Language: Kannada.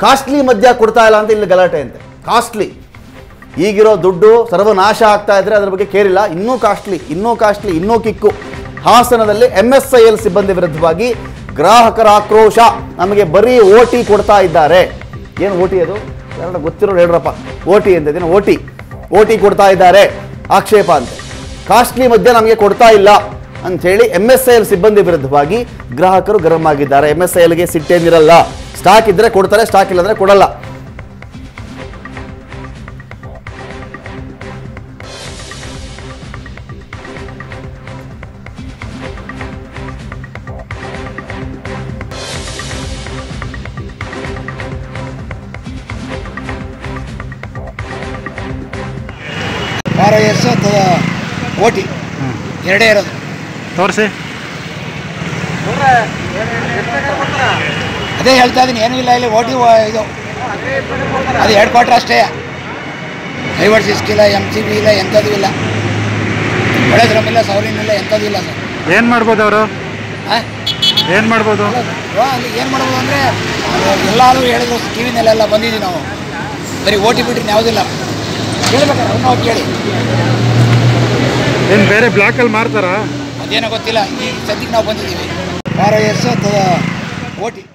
ಕಾಸ್ಟ್ಲಿ ಮದ್ಯ ಕೊಡ್ತಾ ಇಲ್ಲ ಅಂತ ಇಲ್ಲಿ ಗಲಾಟೆ ಅಂತೆ ಕಾಸ್ಟ್ಲಿ ಈಗಿರೋ ದುಡ್ಡು ಸರ್ವನಾಶ ಆಗ್ತಾ ಇದ್ರೆ ಅದ್ರ ಬಗ್ಗೆ ಕೇರಿಲ್ಲ ಇನ್ನೂ ಕಾಸ್ಟ್ಲಿ ಇನ್ನೂ ಕಾಸ್ಟ್ಲಿ ಇನ್ನೂ ಕಿಕ್ಕು ಹಾಸನದಲ್ಲಿ ಎಂ ಎಸ್ ಐ ಎಲ್ ಸಿಬ್ಬಂದಿ ವಿರುದ್ಧವಾಗಿ ಗ್ರಾಹಕರ ಆಕ್ರೋಶ ನಮಗೆ ಬರೀ ಓ ಟಿ ಕೊಡ್ತಾ ಇದ್ದಾರೆ ಏನು ಓ ಟಿ ಅದು ಯಾರನ್ನ ಗೊತ್ತಿರೋರು ಹೇಳ್ರಪ್ಪ ಓ ಟಿ ಅಂತ ಓ ಟಿ ಓ ಟಿ ಕೊಡ್ತಾ ಇದ್ದಾರೆ ಆಕ್ಷೇಪ ಅಂತೆ ಕಾಸ್ಟ್ಲಿ ಮದ್ಯ ನಮಗೆ ಕೊಡ್ತಾ ಇಲ್ಲ ಅಂಥೇಳಿ ಎಂ ಎಸ್ ಐ ಎಲ್ ಸಿಬ್ಬಂದಿ ವಿರುದ್ಧವಾಗಿ ಗ್ರಾಹಕರು ಗರಂ ಆಗಿದ್ದಾರೆ ಎಂ ಎಸ್ ಐ ಎಲ್ಗೆ ಸಿಟ್ಟೇನಿರಲ್ಲ ಸ್ಟಾಕ್ ಇದ್ರೆ ಕೊಡ್ತಾರೆ ಸ್ಟಾಕ್ ಇಲ್ಲಂದ್ರೆ ಕೊಡಲ್ಲ ಆರ್ ಐ ಎಸ್ ಅಥವಾ ಓ ಟಿ ಎರಡೇ ಇರೋದು ತೋರಿಸಿ ಅದೇ ಹೇಳ್ತಾ ಇದ್ದೀನಿ ಏನೂ ಇಲ್ಲ ಇಲ್ಲಿ ಓ ಟಿ ಇದು ಅದು ಎರಡು ಕ್ವಾರ್ಟರ್ ಅಷ್ಟೇ ಡೈವರ್ಸ್ ಇಸ್ಕ್ ಇಲ್ಲ ಎಮ್ ಸಿ ಬಿ ಇಲ್ಲ ಎಂಥದ್ದು ಇಲ್ಲ ಒಳ್ಳೆ ಡ್ರಮ್ ಇಲ್ಲ ಸೌರಿನ್ ಇಲ್ಲ ಎಂಥದ್ದು ಇಲ್ಲ ಸರ್ ಏನು ಮಾಡ್ಬೋದು ಅವರು ಹಾಂ ಏನು ಮಾಡ್ಬೋದು ಅಲ್ಲಿ ಏನು ಮಾಡ್ಬೋದು ಅಂದರೆ ಎಲ್ಲರೂ ಹೇಳಿದ್ರು ಟಿ ವಿನಲ್ಲೆಲ್ಲ ಬಂದಿದ್ದೀವಿ ನಾವು ಬರೀ ಓ ಟಿ ಬಿಟ್ರೆ ಯಾವುದಿಲ್ಲ ಕೇಳ್ಬೇಕಾರೆ ಅವ್ರನ್ನ ಹೋಗಿ ಕೇಳಿ ಏನು ಬೇರೆ ಬ್ಲಾಕಲ್ಲಿ ಮಾರ್ತಾರಾ ಅದೇನೋ ಗೊತ್ತಿಲ್ಲ ಈ ಸದ್ಯಕ್ಕೆ ನಾವು ಬಂದಿದ್ದೀವಿ ಆರ್ ಐ ಎಸ್ ಅಥವಾ ಓ ಟಿ